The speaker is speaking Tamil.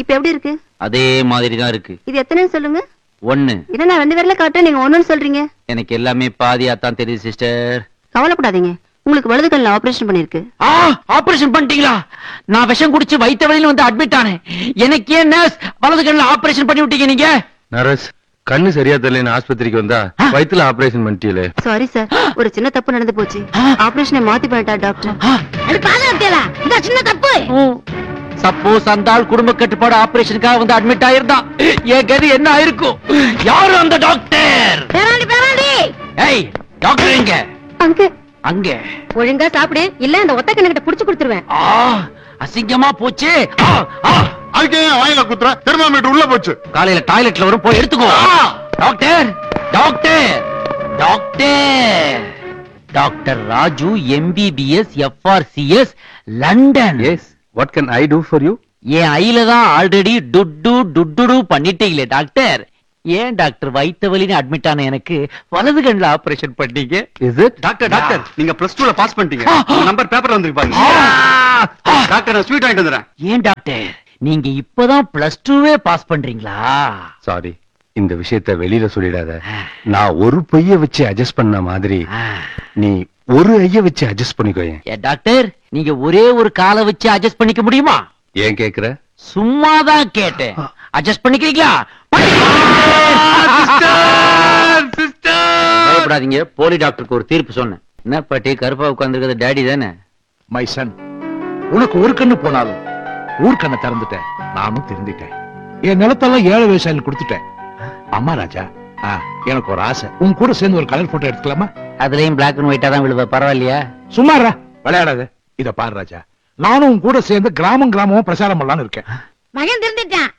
இப்ப எப்படி இருக்கு அதே மாதிரி தான் இருக்கு இது எத்தனைன்னு சொல்லுங்க ஒண்ணு இதை நான் ரெண்டு பேர்ல காட்டுறேன் நீங்க ஒண்ணுன்னு சொல்றீங்க எனக்கு எல்லாமே பாதியா தான் தெரியுது சிஸ்டர் கவலைப்படாதீங்க உங்களுக்கு வலது கண்ணில் ஆபரேஷன் பண்ணிருக்கு ஆ ஆபரேஷன் பண்ணிட்டீங்களா நான் விஷம் குடிச்சு வயித்த வழியில வந்து அட்மிட் ஆனேன் எனக்கு ஏன் நர்ஸ் வலது கண்ணுல ஆபரேஷன் பண்ணி விட்டீங்க நீங்க நரஸ் கண்ணு சரியா தெரியல ஆஸ்பத்திரிக்கு வந்தா ஆ. வயித்துல ஆபரேஷன் பண்ணிட்டீங்களே சாரி சார் ஒரு சின்ன தப்பு நடந்து போச்சு ஆ. ஆபரேஷனை மாத்தி பண்ணிட்டா டாக்டர் ஆ, அது பாதுகாத்தியலா இந்த சின்ன தப்பு சப்போஸ் அந்த ஆள் குடும்ப கட்டுப்பாடு ஆபரேஷனுக்காக வந்து அட்மிட் ஆயிருந்தான் என் கதி என்ன ஆயிருக்கும் யாரு அந்த டாக்டர் பேராண்டி பேராண்டி ஏய் டாக்டர் எங்க அங்க அங்க ஒழுங்கா சாப்பிடு இல்ல அந்த ஒத்த கண்ணுகிட்ட புடிச்சு கொடுத்துருவேன் ஆ அசிங்கமா போச்சு ஆ, ஆ. அதுக்கு ஏன் வாயில குத்துற தெர்மாமீட்டர் உள்ள போச்சு காலையில டாய்லெட்ல வரும் போய் எடுத்துக்கோ doctor doctor doctor doctor Raju MBBS FRCS London yes what can I do for you என் ஐல தான் ஆல்ரெடி டுட்டு டுட்டுடு பண்ணிட்டீங்களே டாக்டர் ஏன் டாக்டர் வயித்த வலின்னு அட்மிட் ஆன எனக்கு வலது கண்ணுல ஆபரேஷன் பண்ணீங்க இஸ் இட் டாக்டர் டாக்டர் நீங்க பிளஸ் டூல பாஸ் பண்ணிட்டீங்க ஆ. உங்க நம்பர் பேப்பர்ல வந்திருக்கு பாருங்க ஆ! டாக்டர் நான் ஸ்வீட் வாங்கிட்டு வந்துறேன் ஏன் டாக்டர் நீங்க இப்பதான் பிளஸ் டூவே பாஸ் பண்றீங்களா சாரி இந்த விஷயத்த வெளியில சொல்லிடாத நான் ஒரு பைய வச்சு அட்ஜஸ்ட் பண்ண மாதிரி ஆ. நீ ஒரு ஐய வச்சு அட்ஜஸ்ட் பண்ணிக்கோயேன் ஏ டாக்டர் நீங்க ஒரே ஒரு காலை வச்சு அட்ஜஸ்ட் பண்ணிக்க முடியுமா ஏன் கேக்குற சும்மாதான் கேட்டேன் அட்ஜஸ்ட் பண்ணிக்கிறீங்களா பயப்படாதீங்க போலி டாக்டருக்கு ஒரு தீர்ப்பு சொன்னேன் என்ன பாட்டி கருப்பா உட்கார்ந்துருக்கிறது டேடி தானே மை சன் உனக்கு ஒரு கண்ணு போனாலும் ஊர் கண்ணை திறந்துட்டேன் நானும் திருந்திட்டேன் என் நிலத்தெல்லாம் ஏழை விவசாயிகள் கொடுத்துட்டேன் அம்மா ராஜா ஆ, எனக்கு ஒரு ஆசை உன் கூட சேர்ந்து ஒரு கலர் போட்டோ எடுத்துக்கலாமா அதுலயும் பிளாக் அண்ட் ஒயிட்டா தான் விழுவ பரவாயில்லையா சும்மாரா விளையாடாத இத பாரு ராஜா நானும் உன் கூட சேர்ந்து கிராமம் கிராமமும் பிரச்சாரம் பண்ணலாம்னு இருக்கேன் மகன் திருந்திட்டான்